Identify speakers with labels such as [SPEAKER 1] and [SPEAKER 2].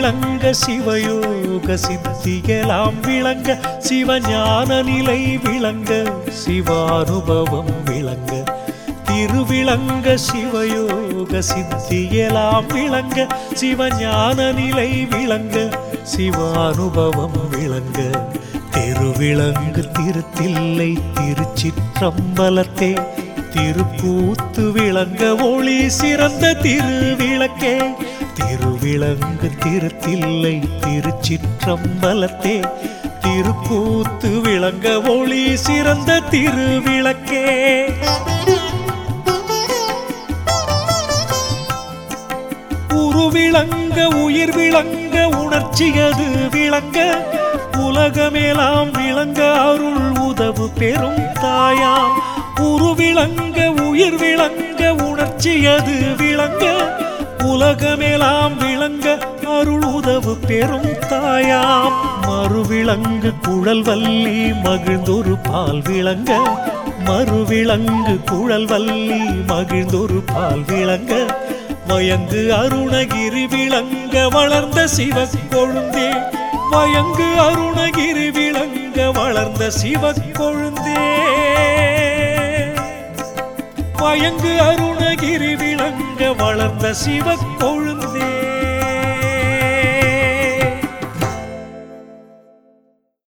[SPEAKER 1] திருவிளங்க சிவயோக சித்தியலாம் விளங்க சிவஞான நிலை விளங்க சிவானுபவம் விளங்க திருவிளங்க சிவயோக சித்தியலாம் விளங்க சிவஞான நிலை விளங்க சிவானுபவம் விளங்க திருவிளங்கு திருத்தில்லை திருச்சிற்றம்பலத்தே திருக்கூத்து விளங்க ஒளி சிறந்த திருவிளக்கே திருவிளங்கு திருத்தில்லை திருச்சிற்றம்பலத்தே திருக்கூத்து விளங்க ஒளி சிறந்த திருவிளக்கே உருவிளங்க உயிர் விளங்க உணர்ச்சியது விளங்க உலகமேலாம் விளங்க அருள் உதவு பெரும் தாயாம் உருவிளங்க உயிர் விளங்க உணர்ச்சியது விளங்க உலகமேலாம் விளங்க அருள் உதவு பெரும் தாயாம் மறுவிளங்கு குழல் வள்ளி மகிழ்ந்தொரு பால் விளங்க மறுவிளங்கு குழல் வள்ளி மகிழ்ந்தொரு பால் விளங்க வயங்கு அருணகிரி விளங்க வளர்ந்த சிவ கொழுந்தே வயங்கு அருணகிரி விளங்க வளர்ந்த சிவ கொழுந்தே வயங்கு அருணகிரி விளங்க வளர்ந்த சிவ